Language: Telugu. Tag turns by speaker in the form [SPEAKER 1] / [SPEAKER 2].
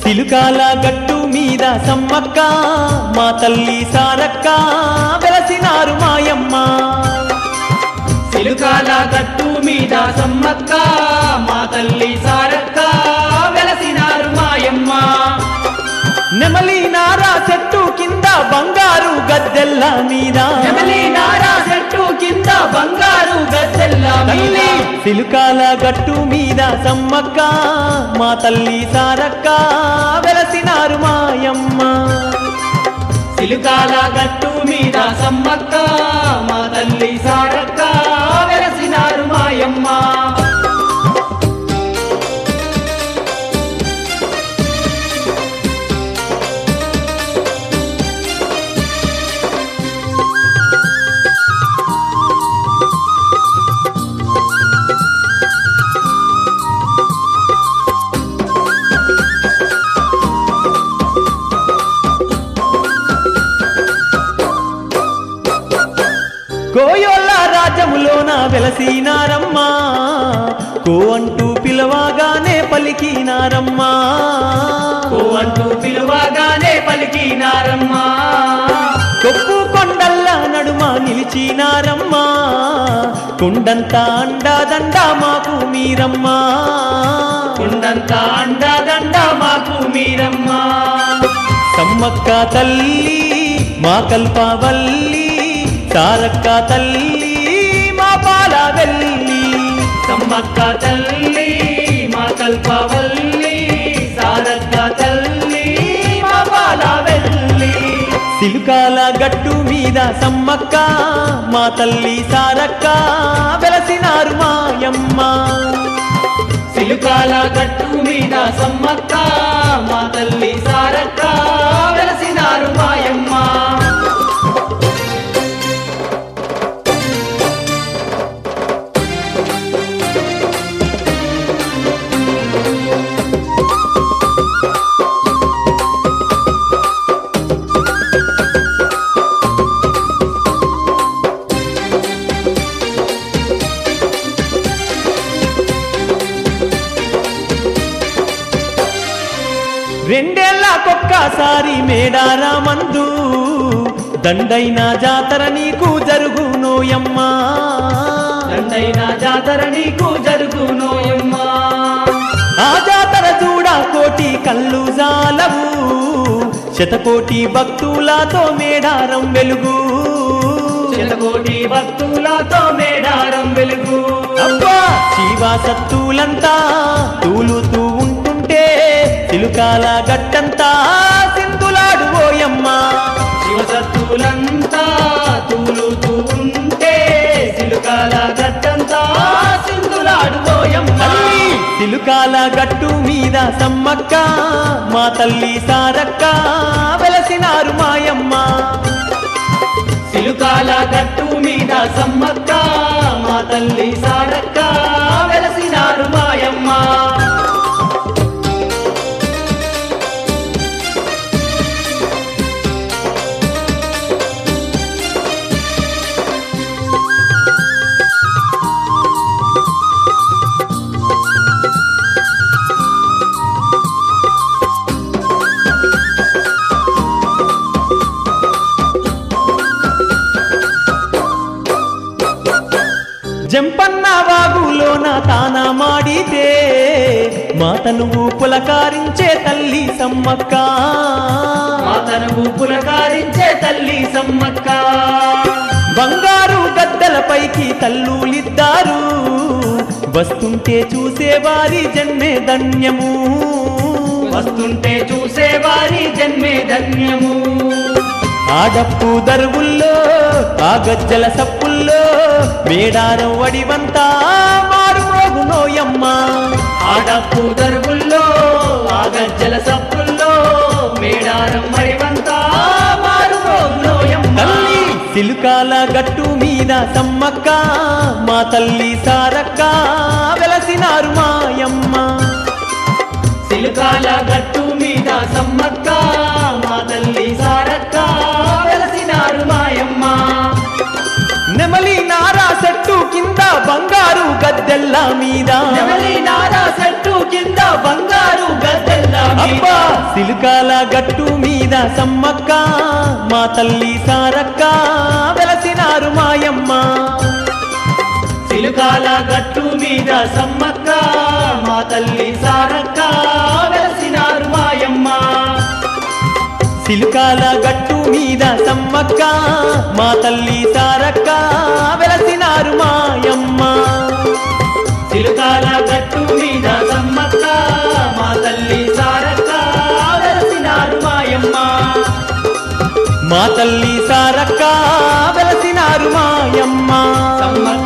[SPEAKER 1] చిలుకాల గట్టు మీద సమ్మక్క మా తల్లి సారక్క వెలసినారు మాయమ్మ
[SPEAKER 2] సిలుకాల గట్టు మీద సమ్మక్క మా తల్లి సారక్క వెలసినారు మాయమ్మ
[SPEAKER 1] నెమలి నారా చెట్టు కింద బంగారు గద్దెల్ల మీద
[SPEAKER 2] నెమలి నారా చెట్టు కింద బంగారు గద్దెల్ల మీద
[SPEAKER 1] తల్లి సిలుకాల గట్టు మీద సమ్మక్క మా తల్లి సారక్క వెలసినారు మాయమ్మ
[SPEAKER 2] సిలుకాల గట్టు మీద సమ్మక్క మా తల్లి సారక్క వెలసినారు మాయమ్మ
[SPEAKER 1] కోయోళ్ళ రాజ్యములోన వెలసినారమ్మా కో అంటూ పిలవగానే పలికినారమ్మా
[SPEAKER 2] ఓ అంటూ పిలువగానే పలికినారమ్మా
[SPEAKER 1] కొప్పు కొండల్ల నడుమ నిలిచినారమ్మా కొండంతా అండాదండ మాకు మీరమ్మా
[SPEAKER 2] కొండంత అండదండ మాకు మీరమ్మా
[SPEAKER 1] సమ్మక్క తల్లి మా కల్పవల్లి సారక్క తల్లి మా పాలవెల్లి
[SPEAKER 2] సమ్మక్క తల్లి మా కల్పవల్లి సారక్క తల్లి మా బాలవెల్లి
[SPEAKER 1] సిలుకాల గట్టు మీద సమ్మక్క మా తల్లి సారక్క వెలసినారు మాయమ్మ
[SPEAKER 2] సిలుకాల గట్టు మీద సమ్మక్క మా తల్లి సారక్క వెలసినారు మాయమ్మ
[SPEAKER 1] రెండేళ్లకొక్కసారి మేడారా మందు దండైన జాతర నీకు జరుగునోయమ్మా
[SPEAKER 2] దండైన జాతర నీకు జరుగునోయమ్మా
[SPEAKER 1] ఆ జాతర చూడ కోటి కళ్ళు జాలవు శతకోటి భక్తులతో మేడారం వెలుగు
[SPEAKER 2] శతకోటి భక్తులతో మేడారం వెలుగు
[SPEAKER 1] అబ్బా శివ సత్తులంతా తూలుతూ ఉంటుంటే చిలుకాల గట్టంతా సింధులాడు ఓయమ్మా
[SPEAKER 2] శివసత్తులంతా తూలుతూ ఉంటే సిలుకాల గట్టంతా సింధులాడుకోయమ్మ
[SPEAKER 1] తల్లి చిలుకాల గట్టు మీద సమ్మక్క మా తల్లి సారక్క వెలసినారు మాయమ్మ
[SPEAKER 2] సిలుకాల గట్టు మీద సమ్మక్క మా తల్లి సారక్క వెలసినారు మాయమ్మ
[SPEAKER 1] జంపన్న వాగులోన తాన మాడితే మాతను పులకారించే తల్లి సమ్మక్క
[SPEAKER 2] మాతను పులకారించే తల్లి సమ్మక్క
[SPEAKER 1] బంగారు గద్దెలపైకి తల్లులిద్దారు వస్తుంటే చూసేవారి జన్మే ధన్యము
[SPEAKER 2] వస్తుంటే చూసే వారి జన్మే ధన్యము
[SPEAKER 1] ఆడప్పు దరువుల్లో ఆ గజ్జల సప్పుల్లో మేడారం వడివంతా మారు మోగునోయమ్మ
[SPEAKER 2] ఆడప్పు దరుగుల్లో ఆ గజ్జల సప్పుల్లో మేడారం మరివంతా మారు
[SPEAKER 1] తల్లి సిలుకాల గట్టు మీద సమ్మక్క మా తల్లి సారక్క వెలసినారు మాయమ్మ
[SPEAKER 2] సిలుకాల గట్టు మీద సమ్మక్క మా తల్లి సారక్క వెలసినారు మాయమ్మ
[SPEAKER 1] నెమలి నారా చెట్టు కింద బంగారు గద్దెల్ల మీద
[SPEAKER 2] నెమలి నారా చెట్టు కింద బంగారు గద్దెల్ల మీద
[SPEAKER 1] అబ్బా సిలుకాల గట్టు మీద సమ్మక్క మా తల్లి సారక్క వెలసినారు మాయమ్మ
[SPEAKER 2] సిలుకాల గట్టు మీద సమ్మక్క మా తల్లి సారక్క వెలసినారు మాయమ్మ
[SPEAKER 1] సిలుకాల గట్టు మీద సమ్మక్క మా తల్లి సారక్క వెలసినారు మాయమ్మ
[SPEAKER 2] సిలుకాల గట్టు మీద సమ్మక్క మా తల్లి సారక్క వెలసినారు మాయమ్మ
[SPEAKER 1] మా తల్లి సారక్క వెలసినారు మాయమ్మ
[SPEAKER 2] సమ్మక్క